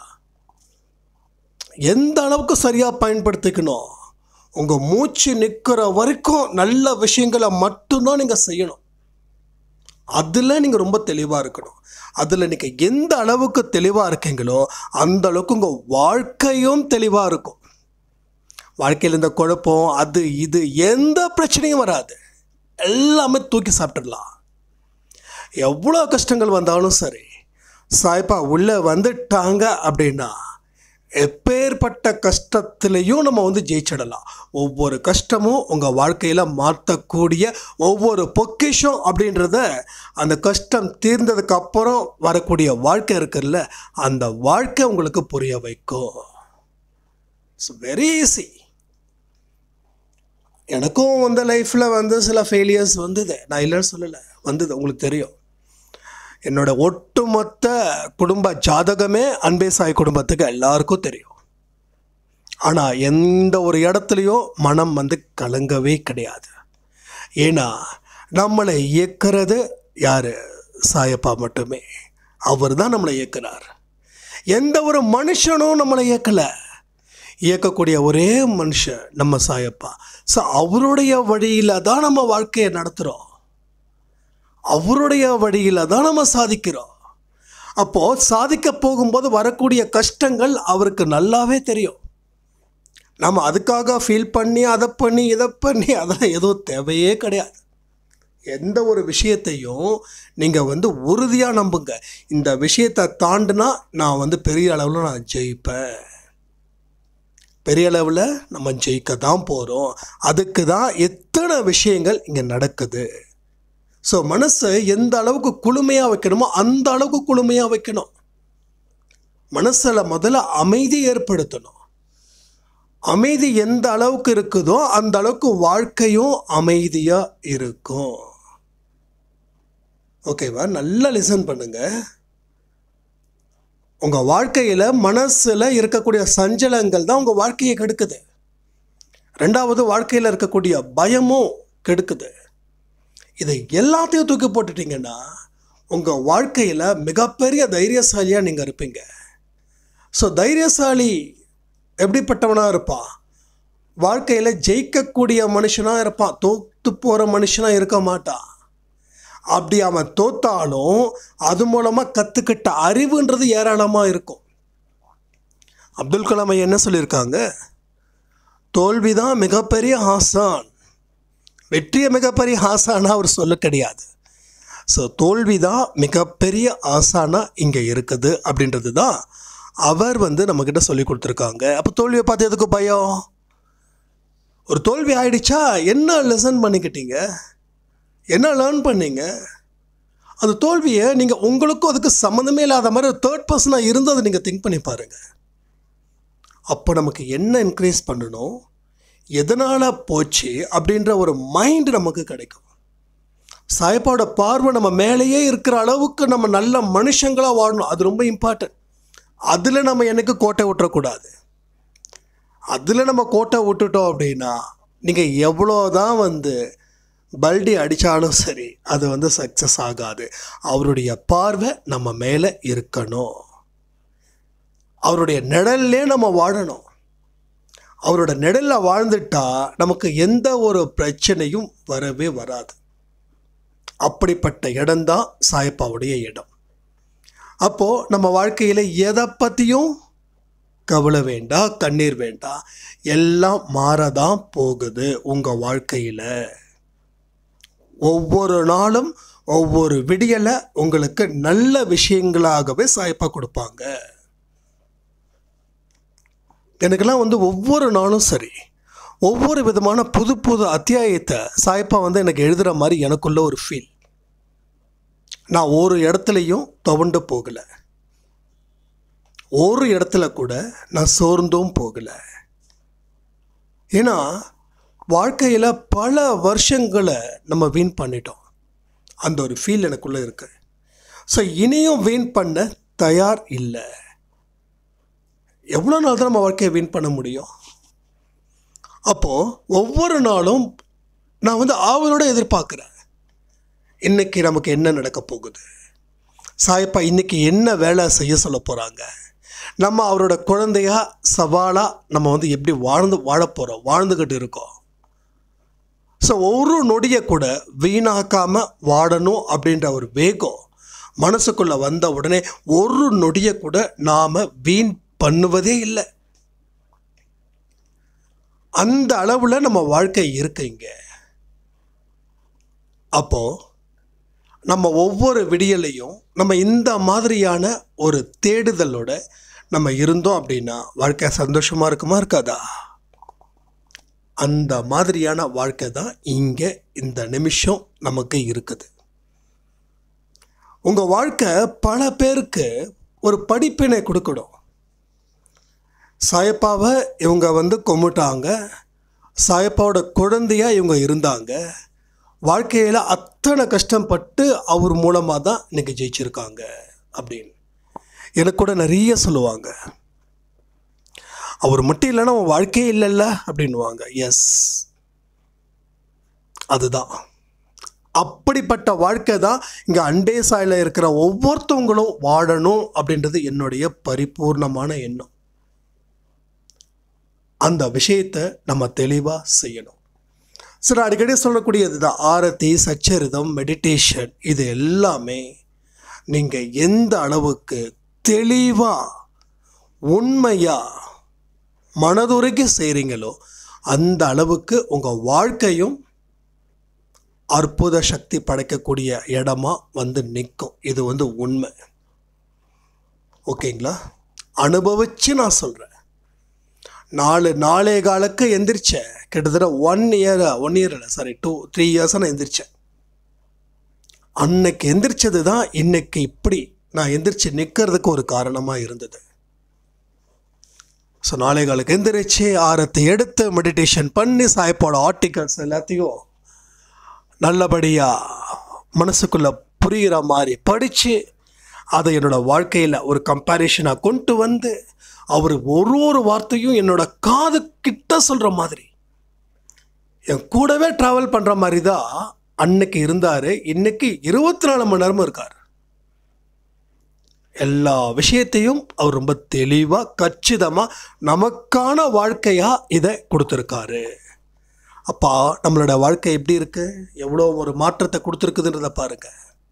எந்த அளவுக்கு சரியாக பயன்படுத்திக்கணும் உங்கள் மூச்சு நிற்கிற வரைக்கும் நல்ல விஷயங்களை மட்டும்தான் நீங்கள் செய்யணும் அதில் நீங்கள் ரொம்ப தெளிவாக இருக்கணும் அதில் நீங்கள் எந்த அளவுக்கு தெளிவாக இருக்கீங்களோ அந்த அளவுக்கு உங்கள் வாழ்க்கையும் தெளிவாக இருக்கும் வாழ்க்கையில் இந்த குழப்பம் அது இது எந்த பிரச்சனையும் வராது எல்லாமே தூக்கி சாப்பிட்டுடலாம் எவ்வளோ கஷ்டங்கள் வந்தாலும் சரி சாய்ப்பா உள்ளே வந்துட்டாங்க அப்படின்னா எப்பேற்பட்ட கஷ்டத்துலேயும் நம்ம வந்து ஜெயிச்சிடலாம் ஒவ்வொரு கஷ்டமும் உங்கள் வாழ்க்கையில் மாற்றக்கூடிய ஒவ்வொரு பொக்கிஷம் அப்படின்றத அந்த கஷ்டம் தீர்ந்ததுக்கு அப்புறம் வரக்கூடிய வாழ்க்கை இருக்குல்ல அந்த வாழ்க்கை உங்களுக்கு புரிய வைக்கும் இட்ஸ் வெரி ஈஸி எனக்கும் வந்து லைஃப்பில் வந்து சில ஃபெயிலியர்ஸ் வந்தது நான் இல்லைன்னு சொல்லலை வந்தது உங்களுக்கு தெரியும் என்னோட ஒட்டுமொத்த குடும்ப ஜாதகமே அன்பே சாய் குடும்பத்துக்கு எல்லாருக்கும் தெரியும் ஆனால் எந்த ஒரு இடத்துலையும் மனம் வந்து கலங்கவே கிடையாது ஏன்னா நம்மளை இயக்கிறது யார் சாயப்பா மட்டுமே அவர் தான் நம்மளை இயக்குறார் எந்த ஒரு மனுஷனும் நம்மளை இயக்கலை இயக்கக்கூடிய ஒரே மனுஷன் நம்ம சாயப்பா ஸோ அவருடைய வழியில் தான் நம்ம வாழ்க்கையை நடத்துகிறோம் அவருடைய வழியில் தான் நம்ம சாதிக்கிறோம் அப்போது சாதிக்க போகும்போது வரக்கூடிய கஷ்டங்கள் அவருக்கு நல்லாவே தெரியும் நம்ம அதுக்காக ஃபீல் பண்ணி அதை பண்ணி இதை பண்ணி அதெல்லாம் எதுவும் தேவையே கிடையாது எந்த ஒரு விஷயத்தையும் நீங்கள் வந்து உறுதியாக நம்புங்க இந்த விஷயத்தை தாண்டினா நான் வந்து பெரிய அளவில் நான் ஜெயிப்பேன் பெரிய அளவில் நம்ம ஜெயிக்க தான் போகிறோம் அதுக்கு தான் எத்தனை விஷயங்கள் இங்கே நடக்குது ஸோ மனசை எந்த அளவுக்கு குளுமையாக வைக்கணுமோ அந்த அளவுக்கு குளுமையாக வைக்கணும் மனசில் முதல்ல அமைதி ஏற்படுத்தணும் அமைதி எந்த அளவுக்கு இருக்குதோ அந்த அளவுக்கு வாழ்க்கையும் அமைதியாக இருக்கும் ஓகேவா நல்லா லிசன் பண்ணுங்க உங்கள் வாழ்க்கையில் மனசில் இருக்கக்கூடிய சஞ்சலங்கள் தான் உங்கள் வாழ்க்கையை கெடுக்குது ரெண்டாவது வாழ்க்கையில் இருக்கக்கூடிய பயமும் கெடுக்குது இதை எல்லாத்தையும் தூக்கி போட்டுட்டீங்கன்னா உங்கள் வாழ்க்கையில் மிகப்பெரிய தைரியசாலியாக நீங்கள் இருப்பீங்க ஸோ தைரியசாலி எப்படிப்பட்டவனாக இருப்பான் வாழ்க்கையில் ஜெயிக்கக்கூடிய மனுஷனாக இருப்பான் தோத்து போகிற மனுஷனாக இருக்க மாட்டான் அப்படி அவன் தோத்தாலும் அது மூலமாக கற்றுக்கிட்ட அறிவுன்றது ஏராளமாக இருக்கும் அப்துல் கலாம் ஐயா என்ன சொல்லியிருக்காங்க தோல்விதான் மிகப்பெரிய ஆசான் வெற்றியை மிகப்பெரிய ஆசானா அவர் சொல்ல கிடையாது ஸோ தோல்வி தான் மிகப்பெரிய ஆசானா இங்கே இருக்குது அப்படின்றது தான் அவர் வந்து நம்மக்கிட்ட சொல்லி கொடுத்துருக்காங்க அப்போ தோல்வியை பார்த்து எதுக்கு பயம் ஒரு தோல்வி ஆயிடுச்சா என்ன லெசன் பண்ணிக்கிட்டீங்க என்ன லேர்ன் பண்ணீங்க அந்த தோல்வியை நீங்கள் உங்களுக்கும் அதுக்கு சம்மந்தமே இல்லாத மாதிரி ஒரு தேர்ட் பர்சனாக இருந்து அதை நீங்கள் திங்க் பண்ணி பாருங்கள் அப்போ நமக்கு என்ன என்கரேஜ் பண்ணணும் எதனால் போச்சு அப்படின்ற ஒரு மைண்டு நமக்கு கிடைக்கும் சாயப்பாவோட பார்வை நம்ம மேலேயே இருக்கிற அளவுக்கு நம்ம நல்ல மனுஷங்களாக வாழணும் அது ரொம்ப இம்பார்ட்டன்ட் அதில் நம்ம எனக்கு கோட்டை விட்டுறக்கூடாது அதில் நம்ம கோட்டை விட்டுட்டோம் அப்படின்னா நீங்கள் எவ்வளோ தான் வந்து பல்டி அடித்தாலும் சரி அது வந்து சக்ஸஸ் ஆகாது அவருடைய பார்வை நம்ம மேலே இருக்கணும் அவருடைய நிழல்லே நம்ம வாழணும் அவரோட நிழலில் வாழ்ந்துட்டா நமக்கு எந்த ஒரு பிரச்சனையும் வரவே வராது அப்படிப்பட்ட இடம்தான் சாயப்பாவுடைய இடம் அப்போது நம்ம வாழ்க்கையில் எதை பற்றியும் கவலை வேண்டாம் கண்ணீர் வேண்டாம் எல்லாம் மாறதான் போகுது உங்கள் வாழ்க்கையில் ஒவ்வொரு நாளும் ஒவ்வொரு விடியலை உங்களுக்கு நல்ல விஷயங்களாகவே சாய்ப்பா கொடுப்பாங்க எனக்கெல்லாம் வந்து ஒவ்வொரு நாளும் சரி ஒவ்வொரு விதமான புது புது அத்தியாயத்தை சாய்ப்பா வந்து எனக்கு எழுதுகிற மாதிரி எனக்குள்ள ஒரு ஃபீல் நான் ஒரு இடத்துலையும் துவண்டு போகலை ஒரு இடத்துல கூட நான் சோர்ந்தும் போகலை ஏன்னா வாழ்க்கையில் பல வருஷங்களை நம்ம வீண் பண்ணிட்டோம் அந்த ஒரு ஃபீல் எனக்குள்ளே இருக்கு ஸோ இனியும் வீண் பண்ண தயார் இல்லை எவ்வளோ நாள் தான் நம்ம வாழ்க்கையை வீண் பண்ண முடியும் அப்போது ஒவ்வொரு நாளும் நான் வந்து ஆவலோட எதிர்பார்க்குறேன் இன்னைக்கு நமக்கு என்ன நடக்க போகுது சாயப்பா இன்னைக்கு என்ன வேலை செய்ய சொல்ல போகிறாங்க நம்ம அவரோட குழந்தையா சவாலாக நம்ம வந்து எப்படி வாழ்ந்து வாழ போகிறோம் வாழ்ந்துக்கிட்டு இருக்கோம் ஸோ ஒரு நொடியை கூட வீணாக்காமல் வாழணும் அப்படின்ற ஒரு வேகம் மனசுக்குள்ளே வந்த உடனே ஒரு நொடியை கூட நாம் வீண் பண்ணுவதே இல்லை அந்த அளவில் நம்ம வாழ்க்கை இருக்குங்க அப்போது நம்ம ஒவ்வொரு விடியலையும் நம்ம இந்த மாதிரியான ஒரு தேடுதலோட நம்ம இருந்தோம் அப்படின்னா வாழ்க்கை சந்தோஷமாக இருக்குமா இருக்காதா அந்த மாதிரியான வாழ்க்கை தான் இங்கே இந்த நிமிஷம் நமக்கு இருக்குது உங்கள் வாழ்க்கை பல பேருக்கு ஒரு படிப்பினை கொடுக்கணும் சாயப்பாவை இவங்க வந்து கொண்டுட்டாங்க சாயப்பாவோட குழந்தையாக இவங்க இருந்தாங்க வாழ்க்கையில் அத்தனை கஷ்டப்பட்டு அவர் மூலமாக தான் இன்றைக்கி ஜெயிச்சிருக்காங்க அப்படின்னு எனக்கு கூட நிறைய சொல்லுவாங்க அவர் மட்டும் இல்லைன்னா அவன் வாழ்க்கையே இல்லைல்ல அப்படின்வாங்க எஸ் அதுதான் அப்படிப்பட்ட வாழ்க்கை தான் இங்கே அண்டே சாயில் இருக்கிற ஒவ்வொருத்தவங்களும் வாழணும் அப்படின்றது என்னுடைய பரிபூர்ணமான எண்ணம் அந்த விஷயத்தை நம்ம தெளிவாக செய்யணும் சார் அடிக்கடி சொல்லக்கூடியது தான் ஆரத்தி சச்சரிதம் மெடிடேஷன் இது எல்லாமே நீங்கள் எந்த அளவுக்கு தெளிவாக உண்மையாக மனதுருகி செய்கிறீங்களோ அந்த அளவுக்கு உங்கள் வாழ்க்கையும் அற்புத சக்தி படைக்கக்கூடிய இடமா வந்து நிற்கும் இது வந்து உண்மை ஓகேங்களா அனுபவித்து நான் சொல்கிறேன் நாலு நாலே காலுக்கு எந்திரிச்சேன் கிட்டத்தட்ட ஒன் இயர் ஒன் இயர் இல்லை சாரி டூ த்ரீ இயர்ஸாக நான் எந்திரிச்சேன் அன்னைக்கு எந்திரிச்சது தான் இன்னைக்கு இப்படி நான் எந்திரிச்சு நிற்கிறதுக்கு ஒரு காரணமாக இருந்தது ஸோ நாளை காலுக்கு எந்திரிச்சு ஆரத்தை எடுத்து மெடிடேஷன் பண்ணி சாய்ப்போட ஆர்டிகல்ஸ் எல்லாத்தையும் நல்லபடியாக மனசுக்குள்ளே புரிகிற மாதிரி படித்து அதை என்னோடய வாழ்க்கையில் ஒரு கம்பேரிஷனாக கொண்டு வந்து அவர் ஒரு ஒரு வார்த்தையும் என்னோட காது கிட்ட சொல்கிற மாதிரி என் கூடவே ட்ராவல் பண்ணுற மாதிரி தான் அன்னைக்கு இருந்தார் இன்னைக்கு இருபத்தி நாலு மணி நேரமும் இருக்கார் எல்லா விஷயத்தையும் அவர் ரொம்ப தெளிவாக கச்சிதமாக நமக்கான வாழ்க்கையாக இதை கொடுத்துருக்காரு அப்பா நம்மளோட வாழ்க்கை எப்படி இருக்கு எவ்வளோ ஒரு மாற்றத்தை கொடுத்துருக்குதுன்றத பாருங்க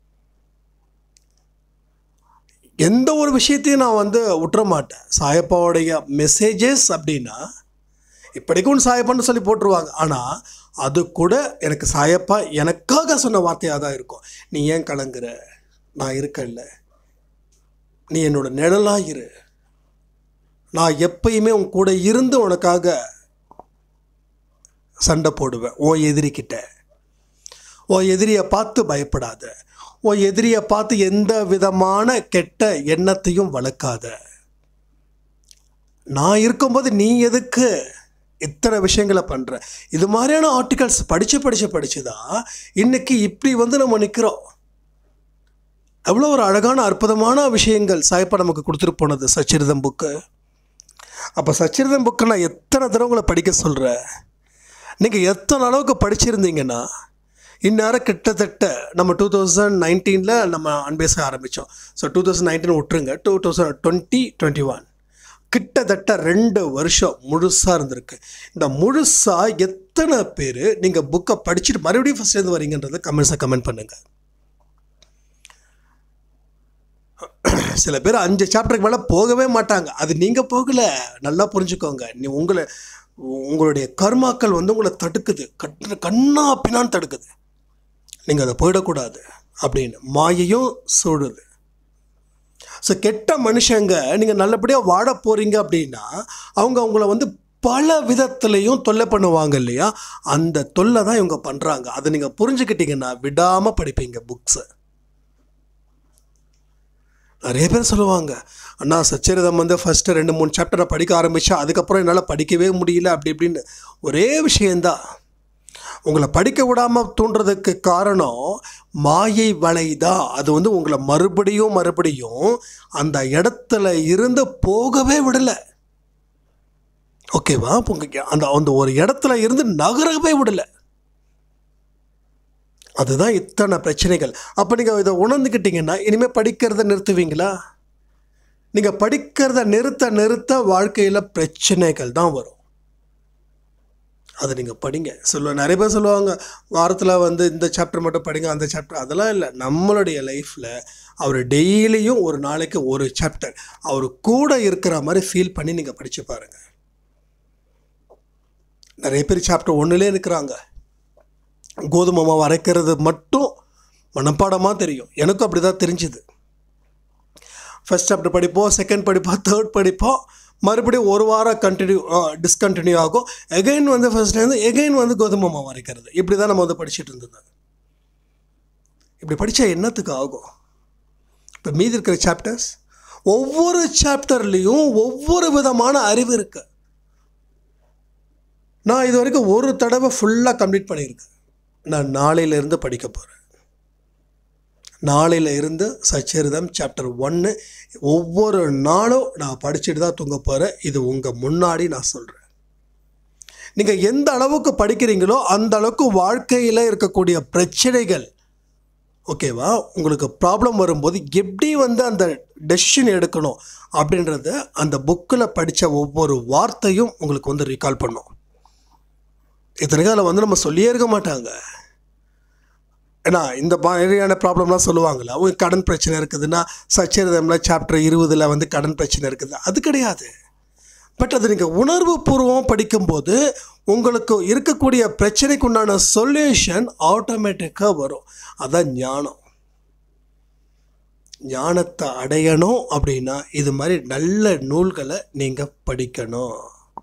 எந்த ஒரு விஷயத்தையும் நான் வந்து விட்டுற மாட்டேன் சாயப்பாவுடைய மெசேஜஸ் அப்படின்னா இப்படிக்கும் சாயப்பான்னு சொல்லி போட்டுருவாங்க ஆனால் அது கூட எனக்கு சாயப்பா எனக்காக சொன்ன வார்த்தையாக தான் இருக்கும் நீ ஏன் கலங்குற நான் இருக்கேன்ல நீ என்னோட நிழலாக இரு நான் எப்பயுமே உன் கூட இருந்து உனக்காக சண்டை போடுவேன் உன் எதிரிக்கிட்ட உன் எதிரியை பார்த்து பயப்படாத உன் எதிரியை பார்த்து எந்த விதமான கெட்ட எண்ணத்தையும் வளர்க்காத நான் இருக்கும்போது நீ எதுக்கு இத்தனை விஷயங்களை பண்ணுற இது மாதிரியான ஆர்டிகல்ஸ் படித்து படித்து படித்து தான் இன்னைக்கு இப்படி வந்து நம்ம நிற்கிறோம் எவ்வளோ ஒரு அழகான அற்புதமான விஷயங்கள் சாய்ப்பா நமக்கு கொடுத்துட்டு போனது சச்சரிதம் புக்கு அப்போ சச்சரிதம் புக்கை நான் எத்தனை தடவை உங்களை படிக்க சொல்கிறேன் நீங்கள் எத்தனை அளவுக்கு படிச்சிருந்தீங்கன்னா இந்நேரம் கிட்டத்தட்ட நம்ம டூ தௌசண்ட் நைன்டீனில் நம்ம அன்பேச ஆரம்பித்தோம் ஸோ டூ தௌசண்ட் நைன்டீன் விட்டுருங்க two thousand twenty twenty one கிட்டத்தட்ட ரெண்டு வருஷம் முழுசாக இருந்திருக்கு இந்த முழுசாக எத்தனை பேர் நீங்கள் புக்கை படிச்சுட்டு மறுபடியும் ஃபஸ்ட் இருந்து வரீங்கன்றதை கமெண்ட்ஸை கமெண்ட் பண்ணுங்கள் சில பேர் அஞ்சு சாப்டருக்கு மேலே போகவே மாட்டாங்க அது நீங்கள் போகலை நல்லா புரிஞ்சுக்கோங்க நீ உங்களை உங்களுடைய கர்மாக்கள் வந்து உங்களை தடுக்குது கட்டு கண்ணா பின்னான்னு தடுக்குது நீங்கள் அதை போயிடக்கூடாது அப்படின்னு மாயையும் சூடுது ஸோ கெட்ட மனுஷங்க நீங்கள் நல்லபடியாக வாழ போகிறீங்க அப்படின்னா அவங்க அவங்கள வந்து பல விதத்துலேயும் தொல்லை பண்ணுவாங்க இல்லையா அந்த தொல்லை தான் இவங்க பண்ணுறாங்க அதை நீங்கள் புரிஞ்சுக்கிட்டீங்கன்னா விடாமல் படிப்பீங்க புக்ஸை நிறைய பேர் சொல்லுவாங்க அண்ணா சச்சரிதம் வந்து ஃபஸ்ட்டு ரெண்டு மூணு சாப்டரை படிக்க ஆரம்பித்தா அதுக்கப்புறம் என்னால் படிக்கவே முடியல அப்படி இப்படின்னு ஒரே விஷயந்தான் உங்களை படிக்க விடாமல் தூண்டுறதுக்கு காரணம் மாயை வலை தான் அது வந்து உங்களை மறுபடியும் மறுபடியும் அந்த இடத்துல இருந்து போகவே விடலை ஓகேவா உங்க அந்த அந்த ஒரு இடத்துல இருந்து நகரவே விடலை அதுதான் இத்தனை பிரச்சனைகள் அப்போ நீங்கள் இதை உணர்ந்துக்கிட்டீங்கன்னா இனிமேல் படிக்கிறத நிறுத்துவீங்களா நீங்கள் படிக்கிறத நிறுத்த நிறுத்த வாழ்க்கையில் பிரச்சனைகள் தான் வரும் அதை நீங்கள் படிங்க சொல்லுவ நிறைய பேர் சொல்லுவாங்க வாரத்தில் வந்து இந்த சாப்டர் மட்டும் படிங்க அந்த சாப்டர் அதெல்லாம் இல்லை நம்மளுடைய லைஃப்பில் அவர் டெய்லியும் ஒரு நாளைக்கு ஒரு சாப்டர் அவர் கூட இருக்கிற மாதிரி ஃபீல் பண்ணி நீங்கள் படித்து பாருங்கள் நிறைய பேர் சாப்டர் ஒன்றுலே இருக்கிறாங்க கோதுமை மாவு அரைக்கிறது மட்டும் மனப்பாடமாக தெரியும் எனக்கும் அப்படி தான் தெரிஞ்சுது ஃபஸ்ட் சாப்டர் படிப்போம் செகண்ட் படிப்போம் தேர்ட் படிப்போம் மறுபடியும் ஒரு வாரம் கண்டினியூ டிஸ்கண்டினியூ ஆகும் எகைன் வந்து ஃபஸ்ட்லேருந்து எகைன் வந்து கோதுமை மாவு அரைக்கிறது இப்படி தான் நம்ம வந்து படிச்சுட்டு இருந்தது இப்படி படித்தா என்னத்துக்கு ஆகும் இப்போ மீதி இருக்கிற சாப்டர்ஸ் ஒவ்வொரு சாப்டர்லேயும் ஒவ்வொரு விதமான அறிவு இருக்குது நான் இது வரைக்கும் ஒரு தடவை ஃபுல்லாக கம்ப்ளீட் பண்ணியிருக்கேன் நான் நாளையிலேருந்து படிக்க போகிறேன் நாளையில் இருந்து சச்சரிதம் சாப்டர் ஒன்று ஒவ்வொரு நாளும் நான் படிச்சுட்டு தான் தூங்க போகிறேன் இது உங்கள் முன்னாடி நான் சொல்கிறேன் நீங்கள் எந்த அளவுக்கு படிக்கிறீங்களோ அந்த அளவுக்கு வாழ்க்கையில் இருக்கக்கூடிய பிரச்சனைகள் ஓகேவா உங்களுக்கு ப்ராப்ளம் வரும்போது எப்படி வந்து அந்த டெசிஷன் எடுக்கணும் அப்படின்றத அந்த புக்கில் படித்த ஒவ்வொரு வார்த்தையும் உங்களுக்கு வந்து ரீகால் பண்ணும் இத்தனைக்கும் அதில் வந்து நம்ம சொல்லியே இருக்க மாட்டாங்க ஏன்னா இந்த மாதிரியான ப்ராப்ளம்லாம் சொல்லுவாங்கல்ல அவங்க கடன் பிரச்சனை இருக்குதுன்னா சச்சரிதமில் சாப்டர் இருபதில் வந்து கடன் பிரச்சனை இருக்குது அது கிடையாது பட் அது நீங்கள் உணர்வு பூர்வம் படிக்கும்போது உங்களுக்கு இருக்கக்கூடிய பிரச்சனைக்கு உண்டான சொல்யூஷன் ஆட்டோமேட்டிக்காக வரும் அதான் ஞானம் ஞானத்தை அடையணும் அப்படின்னா இது மாதிரி நல்ல நூல்களை நீங்கள் படிக்கணும்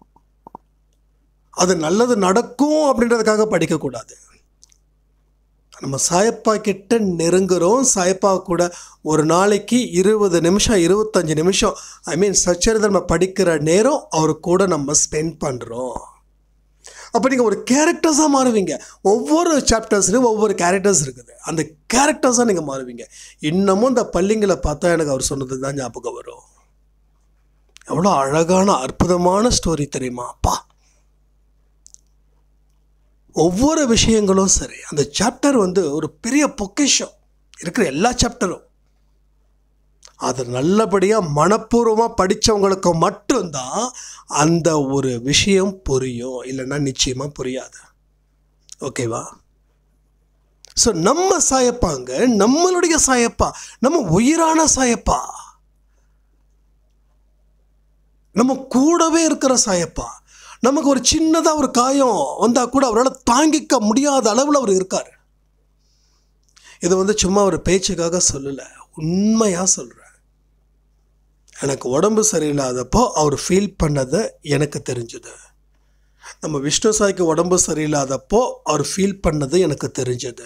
அது நல்லது நடக்கும் அப்படின்றதுக்காக படிக்கக்கூடாது நம்ம சாயப்பா கிட்ட நெருங்குறோம் சாயப்பா கூட ஒரு நாளைக்கு இருபது நிமிஷம் இருபத்தஞ்சி நிமிஷம் ஐ மீன் சச்சரிதை நம்ம படிக்கிற நேரம் அவர் கூட நம்ம ஸ்பெண்ட் பண்ணுறோம் அப்போ நீங்கள் ஒரு கேரக்டர்ஸாக மாறுவீங்க ஒவ்வொரு சாப்டர்ஸ்லையும் ஒவ்வொரு கேரக்டர்ஸ் இருக்குது அந்த கேரக்டர்ஸாக நீங்கள் மாறுவீங்க இன்னமும் இந்த பள்ளிங்களை பார்த்தா எனக்கு அவர் சொன்னது தான் ஞாபகம் வரும் எவ்வளோ அழகான அற்புதமான ஸ்டோரி தெரியுமா அப்பா ஒவ்வொரு விஷயங்களும் சரி அந்த சாப்டர் வந்து ஒரு பெரிய பொக்கிஷம் இருக்கிற எல்லா சாப்டரும் அது நல்லபடியாக மனப்பூர்வமாக படித்தவங்களுக்கு மட்டும்தான் அந்த ஒரு விஷயம் புரியும் இல்லைன்னா நிச்சயமாக புரியாது ஓகேவா ஸோ நம்ம சாயப்பாங்க நம்மளுடைய சாயப்பா நம்ம உயிரான சாயப்பா நம்ம கூடவே இருக்கிற சாயப்பா நமக்கு ஒரு சின்னதாக ஒரு காயம் வந்தால் கூட அவரால் தாங்கிக்க முடியாத அளவில் அவர் இருக்கார் இது வந்து சும்மா ஒரு பேச்சுக்காக சொல்லலை உண்மையாக சொல்கிறேன் எனக்கு உடம்பு சரியில்லாதப்போ அவர் ஃபீல் பண்ணதை எனக்கு தெரிஞ்சுது நம்ம விஷ்ணு சாய்க்கு உடம்பு சரியில்லாதப்போ அவர் ஃபீல் பண்ணது எனக்கு தெரிஞ்சது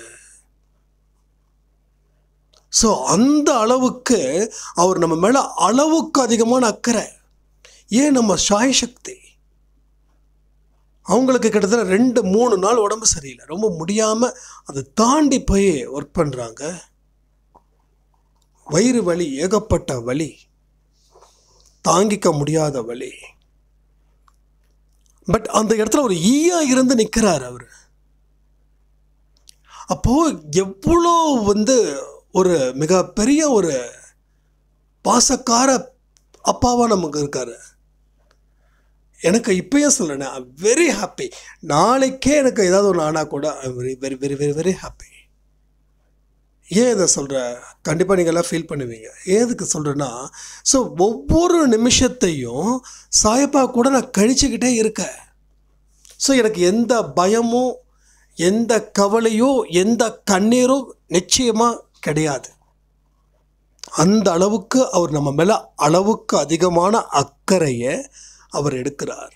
ஸோ அந்த அளவுக்கு அவர் நம்ம மேலே அளவுக்கு அதிகமான அக்கறை ஏன் நம்ம சாய் சக்தி அவங்களுக்கு கிட்டத்தட்ட ரெண்டு மூணு நாள் உடம்பு சரியில்லை ரொம்ப முடியாமல் அதை தாண்டி போய் ஒர்க் பண்ணுறாங்க வயிறு வலி ஏகப்பட்ட வலி தாங்கிக்க முடியாத வலி பட் அந்த இடத்துல ஒரு ஈயா இருந்து நிற்கிறார் அவர் அப்போ எவ்வளோ வந்து ஒரு மிகப்பெரிய ஒரு பாசக்கார அப்பாவாக நமக்கு இருக்காரு எனக்கு இப்பயே சொல்கிறேன் வெரி ஹாப்பி நாளைக்கே எனக்கு ஏதாவது ஒன்று ஆனால் கூட very very very very very happy ஏன் இதை சொல்கிற கண்டிப்பாக நீங்கள் எல்லாம் ஃபீல் பண்ணுவீங்க ஏதுக்கு சொல்கிறேன்னா ஸோ ஒவ்வொரு நிமிஷத்தையும் சாயப்பா கூட நான் கழிச்சுக்கிட்டே இருக்கேன் ஸோ எனக்கு எந்த பயமும் எந்த கவலையோ எந்த கண்ணீரும் நிச்சயமாக கிடையாது அந்த அளவுக்கு அவர் நம்ம மேலே அளவுக்கு அதிகமான அக்கறையை அவர் எடுக்கிறார்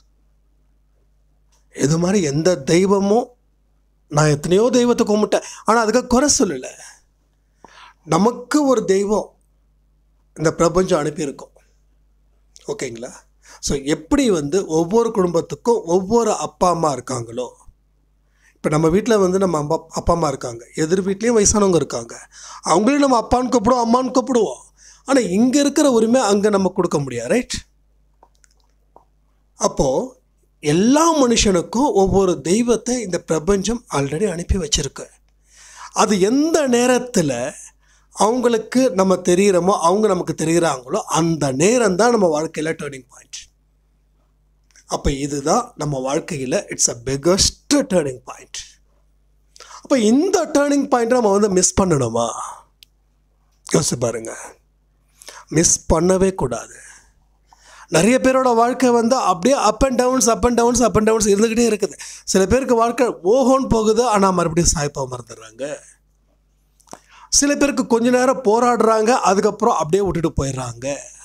இது மாதிரி எந்த தெய்வமும் நான் எத்தனையோ தெய்வத்தை கும்பிட்டேன் ஆனால் அதுக்காக குறை சொல்லலை நமக்கு ஒரு தெய்வம் இந்த பிரபஞ்சம் அனுப்பியிருக்கோம் ஓகேங்களா ஸோ எப்படி வந்து ஒவ்வொரு குடும்பத்துக்கும் ஒவ்வொரு அப்பா அம்மா இருக்காங்களோ இப்போ நம்ம வீட்டில் வந்து நம்ம அம்மா அப்பா அம்மா இருக்காங்க எதிர் வீட்லேயும் வயசானவங்க இருக்காங்க அவங்களையும் நம்ம அப்பான்னு கூப்பிடுவோம் அம்மான்னு கூப்பிடுவோம் ஆனால் இங்கே இருக்கிற உரிமை அங்கே நம்ம கொடுக்க முடியாது ரைட் அப்போது எல்லா மனுஷனுக்கும் ஒவ்வொரு தெய்வத்தை இந்த பிரபஞ்சம் ஆல்ரெடி அனுப்பி வச்சிருக்கு அது எந்த நேரத்தில் அவங்களுக்கு நம்ம தெரிகிறோமோ அவங்க நமக்கு தெரிகிறாங்களோ அந்த நேரம் தான் நம்ம வாழ்க்கையில் டேர்னிங் பாயிண்ட் அப்போ இதுதான் நம்ம வாழ்க்கையில் it's a biggest turning point அப்போ இந்த டேர்னிங் பாயிண்ட்டை நம்ம வந்து மிஸ் பண்ணணுமா யோசிச்சு பாருங்க மிஸ் பண்ணவே கூடாது நிறைய பேரோட வாழ்க்கை வந்து அப்படியே up and downs up and downs up and downs இருந்துக்கிட்டே இருக்குது சில பேருக்கு வாழ்க்கை ஓஹோன்னு போகுது ஆனால் மறுபடியும் சாய்ப்பா மறந்துடுறாங்க சில பேருக்கு கொஞ்ச நேரம் போராடுறாங்க அதுக்கப்புறம் அப்படியே விட்டுட்டு போயிடுறாங்க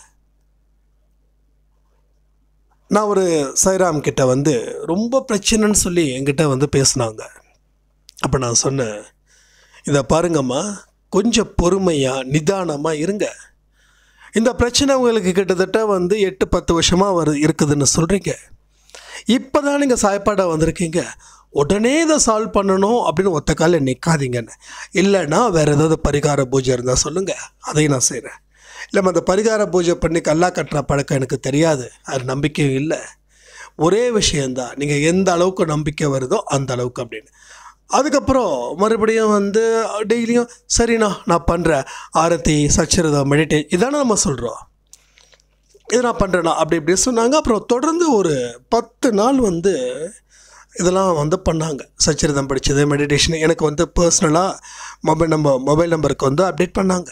நான் ஒரு சைராம் கிட்ட வந்து ரொம்ப பிரச்சனைன்னு சொல்லி என்கிட்ட வந்து பேசினாங்க அப்போ நான் சொன்னேன் இதை பாருங்கம்மா கொஞ்சம் பொறுமையாக நிதானமாக இருங்க இந்த பிரச்சனை உங்களுக்கு கிட்டத்தட்ட வந்து எட்டு பத்து வருஷமாக வரு இருக்குதுன்னு சொல்கிறீங்க இப்போ தான் நீங்கள் சாய்ப்பாடா வந்திருக்கீங்க உடனே இதை சால்வ் பண்ணணும் அப்படின்னு ஒத்த காலில் நிற்காதீங்கன்னு இல்லைன்னா வேறு ஏதாவது பரிகார பூஜை இருந்தால் சொல்லுங்கள் அதையும் நான் செய்கிறேன் இல்லைம்மா அந்த பரிகார பூஜை பண்ணி கல்லா கட்டுற பழக்கம் எனக்கு தெரியாது அது நம்பிக்கையும் இல்லை ஒரே விஷயந்தான் நீங்கள் எந்த அளவுக்கு நம்பிக்கை வருதோ அந்த அளவுக்கு அப்படின்னு அதுக்கப்புறம் மறுபடியும் வந்து டெய்லியும் சரிண்ணா நான் பண்ணுறேன் ஆரத்தி சச்சரிதம் மெடிடே இதானே நம்ம சொல்கிறோம் இது நான் பண்ணுறேண்ணா அப்படி இப்படி சொன்னாங்க அப்புறம் தொடர்ந்து ஒரு பத்து நாள் வந்து இதெல்லாம் வந்து பண்ணாங்க சச்சரிதம் படித்தது மெடிடேஷன் எனக்கு வந்து பர்சனலாக மொபைல் நம்பர் மொபைல் நம்பருக்கு வந்து அப்டேட் பண்ணாங்க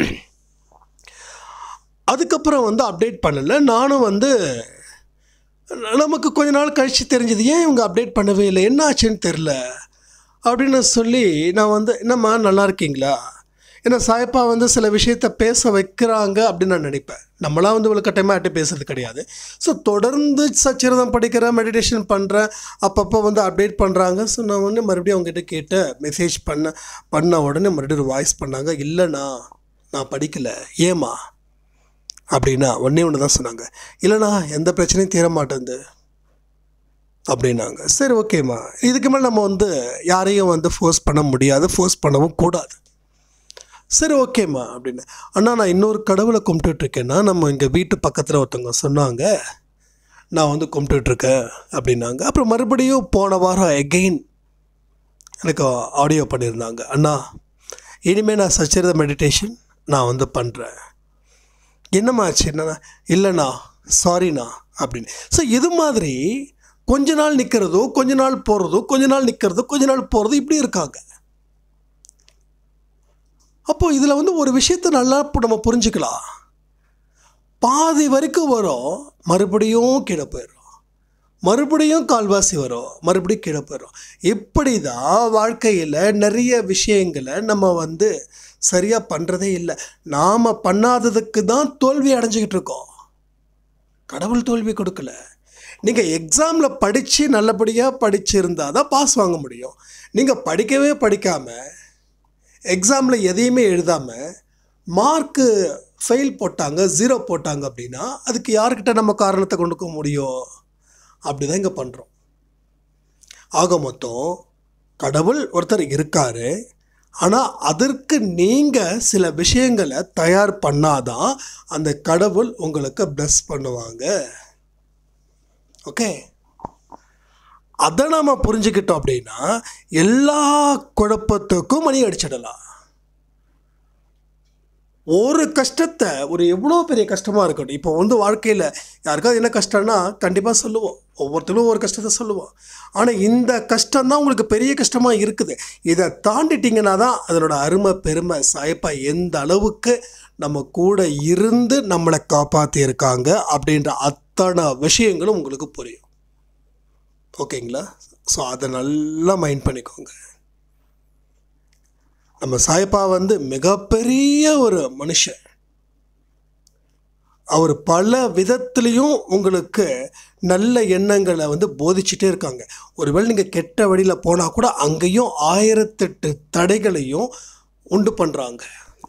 அதுக்கப்புறம் வந்து அப்டேட் பண்ணலை நானும் வந்து நமக்கு கொஞ்ச நாள் கழித்து தெரிஞ்சது ஏன் இவங்க அப்டேட் பண்ணவே இல்லை என்ன ஆச்சுன்னு தெரில அப்படின்னு சொல்லி நான் வந்து என்னம்மா நல்லா இருக்கீங்களா ஏன்னா சாயப்பா வந்து சில விஷயத்த பேச வைக்கிறாங்க அப்படின்னு நான் நினைப்பேன் நம்மளாம் வந்து இவ்வளோ கட்டாயமாக ஆட்டி பேசுறது கிடையாது ஸோ தொடர்ந்து சச்சரிதம் படிக்கிறேன் மெடிடேஷன் பண்ணுறேன் அப்பப்போ வந்து அப்டேட் பண்ணுறாங்க ஸோ நான் வந்து மறுபடியும் அவங்ககிட்ட கேட்டு மெசேஜ் பண்ண பண்ண உடனே மறுபடியும் ஒரு வாய்ஸ் பண்ணாங்க இல்லைண்ணா நான் படிக்கலை ஏமா அப்படின்னா ஒன்றே ஒன்று தான் சொன்னாங்க இல்லைண்ணா எந்த பிரச்சனையும் தீர மாட்டேங்குது அப்படின்னாங்க சரி ஓகேம்மா இதுக்கு மேலே நம்ம வந்து யாரையும் வந்து ஃபோர்ஸ் பண்ண முடியாது ஃபோர்ஸ் பண்ணவும் கூடாது சரி ஓகேம்மா அப்படின்னு அண்ணா நான் இன்னொரு கடவுளை கும்பிட்டுட்ருக்கேன்னா நம்ம இங்கே வீட்டு பக்கத்தில் ஒருத்தவங்க சொன்னாங்க நான் வந்து கும்பிட்டுட்ருக்கேன் அப்படின்னாங்க அப்புறம் மறுபடியும் போன வாரம் எகெயின் எனக்கு ஆடியோ பண்ணியிருந்தாங்க அண்ணா இனிமேல் நான் சச்சரித மெடிடேஷன் நான் வந்து பண்ணுறேன் என்னம்மா ஆச்சு என்னண்ணா இல்லைண்ணா சாரிண்ணா அப்படின்னு ஸோ இது மாதிரி கொஞ்ச நாள் நிற்கிறதோ கொஞ்ச நாள் போகிறதோ கொஞ்ச நாள் நிற்கிறதோ கொஞ்ச நாள் போகிறதோ இப்படி இருக்காங்க அப்போது இதில் வந்து ஒரு விஷயத்தை நல்லா இப்போ நம்ம புரிஞ்சுக்கலாம் பாதி வரைக்கும் வரும் மறுபடியும் கீழே போயிடும் மறுபடியும் கால்வாசி வரும் மறுபடியும் கீழே போயிடும் இப்படி தான் வாழ்க்கையில் நிறைய விஷயங்களை நம்ம வந்து சரியாக பண்ணுறதே இல்லை நாம் பண்ணாததுக்கு தான் தோல்வி அடைஞ்சிக்கிட்டு இருக்கோம் கடவுள் தோல்வி கொடுக்கல நீங்கள் எக்ஸாமில் படித்து நல்லபடியாக படிச்சிருந்தா தான் பாஸ் வாங்க முடியும் நீங்கள் படிக்கவே படிக்காமல் எக்ஸாமில் எதையுமே எழுதாமல் மார்க்கு ஃபெயில் போட்டாங்க ஜீரோ போட்டாங்க அப்படின்னா அதுக்கு யார்கிட்ட நம்ம காரணத்தை கொண்டுக்க முடியும் அப்படி தான் இங்கே பண்ணுறோம் ஆக மொத்தம் கடவுள் ஒருத்தர் இருக்கார் ஆனால் அதற்கு நீங்கள் சில விஷயங்களை தயார் பண்ணாதான் அந்த கடவுள் உங்களுக்கு ப்ளஸ் பண்ணுவாங்க ஓகே அதை நாம் புரிஞ்சுக்கிட்டோம் அப்படின்னா எல்லா குழப்பத்துக்கும் மணி அடிச்சிடலாம் ஒரு கஷ்டத்தை ஒரு எவ்வளோ பெரிய கஷ்டமாக இருக்கட்டும் இப்போ வந்து வாழ்க்கையில் யாருக்காவது என்ன கஷ்டம்னா கண்டிப்பாக சொல்லுவோம் ஒவ்வொருத்தரும் ஒரு கஷ்டத்தை சொல்லுவோம் ஆனால் இந்த கஷ்டம் தான் உங்களுக்கு பெரிய கஷ்டமாக இருக்குது இதை தாண்டிட்டிங்கன்னா தான் அதனோட அருமை பெருமை சாயப்பா எந்த அளவுக்கு நம்ம கூட இருந்து நம்மளை காப்பாற்றியிருக்காங்க அப்படின்ற அத்தனை விஷயங்களும் உங்களுக்கு புரியும் ஓகேங்களா ஸோ அதை நல்லா மைண்ட் பண்ணிக்கோங்க நம்ம சாயப்பா வந்து மிகப்பெரிய ஒரு மனுஷன் அவர் பல விதத்துலேயும் உங்களுக்கு நல்ல எண்ணங்களை வந்து போதிச்சுட்டே இருக்காங்க ஒருவேளை நீங்கள் கெட்ட வழியில் போனால் கூட அங்கேயும் ஆயிரத்தெட்டு தடைகளையும் உண்டு பண்ணுறாங்க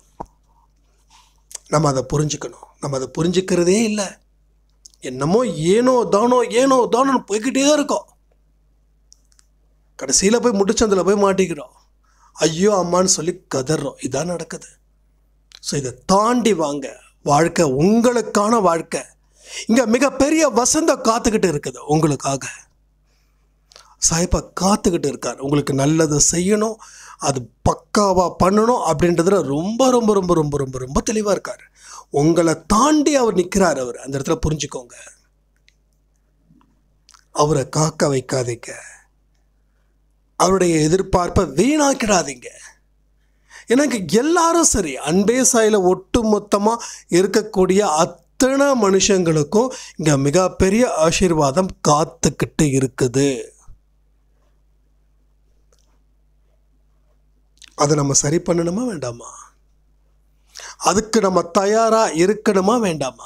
நம்ம அதை புரிஞ்சுக்கணும் நம்ம அதை புரிஞ்சுக்கிறதே இல்லை என்னமோ ஏனோ தானோ ஏனோ தானோன்னு போய்கிட்டே இருக்கோம் கடைசியில் போய் முடிச்சந்தில் போய் மாட்டிக்கிறோம் ஐயோ அம்மான்னு சொல்லி கதறோம் இதான் நடக்குது ஸோ இதை தாண்டி வாங்க வாழ்க்கை உங்களுக்கான வாழ்க்கை இங்கே மிகப்பெரிய வசந்தம் காத்துக்கிட்டு இருக்குது உங்களுக்காக சாயப்பா காத்துக்கிட்டு இருக்கார் உங்களுக்கு நல்லது செய்யணும் அது பக்காவாக பண்ணணும் அப்படின்றதுல ரொம்ப ரொம்ப ரொம்ப ரொம்ப ரொம்ப ரொம்ப தெளிவாக இருக்கார் உங்களை தாண்டி அவர் நிற்கிறார் அவர் அந்த இடத்துல புரிஞ்சுக்கோங்க அவரை காக்க வைக்காதீங்க அவருடைய எதிர்பார்ப்பை வீணாக்கிடாதீங்க எனக்கு எல்லாரும் சரி அன்பே சாயில ஒட்டு மொத்தமாக இருக்கக்கூடிய அத்தனை மனுஷங்களுக்கும் இங்கே மிகப்பெரிய ஆசீர்வாதம் காத்துக்கிட்டு இருக்குது அதை நம்ம சரி பண்ணணுமா வேண்டாமா அதுக்கு நம்ம தயாராக இருக்கணுமா வேண்டாமா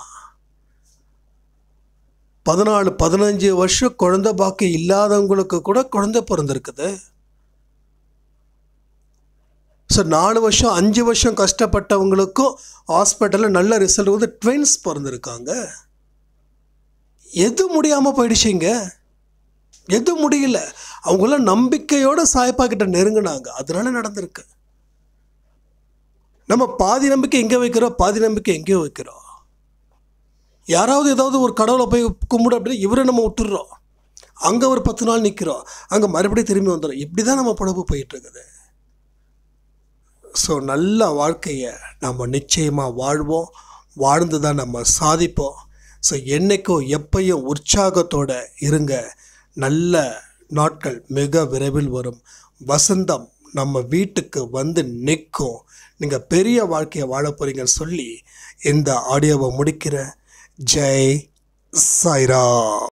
பதினாலு பதினஞ்சு வருஷம் குழந்தை பாக்கி இல்லாதவங்களுக்கு கூட குழந்தை பிறந்திருக்குது ஸோ நாலு வருஷம் அஞ்சு வருஷம் கஷ்டப்பட்டவங்களுக்கும் ஹாஸ்பிட்டலில் நல்ல ரிசல்ட் வந்து ட்வின்ஸ் பிறந்திருக்காங்க எது முடியாமல் போயிடுச்சிங்க எது முடியல அவங்களாம் நம்பிக்கையோட சாய்ப்பா கிட்ட நெருங்கினாங்க அதனால நடந்திருக்கு நம்ம பாதி நம்பிக்கை எங்கே வைக்கிறோம் பாதி நம்பிக்கை எங்கேயோ வைக்கிறோம் யாராவது ஏதாவது ஒரு கடவுளை போய் கும்பிடு அப்படின்னா இவரை நம்ம விட்டுடுறோம் அங்கே ஒரு பத்து நாள் நிற்கிறோம் அங்கே மறுபடியும் திரும்பி வந்துடும் இப்படி தான் நம்ம பழப்பு போயிட்டுருக்குது ஸோ நல்ல வாழ்க்கையை நம்ம நிச்சயமாக வாழ்வோம் வாழ்ந்து தான் நம்ம சாதிப்போம் ஸோ என்றைக்கும் எப்பையும் உற்சாகத்தோட இருங்க நல்ல நாட்கள் மிக விரைவில் வரும் வசந்தம் நம்ம வீட்டுக்கு வந்து நிற்கும் நீங்கள் பெரிய வாழ்க்கையை வாழ போகிறீங்கன்னு சொல்லி இந்த ஆடியோவை முடிக்கிறேன் ஜெய் சாய்ரா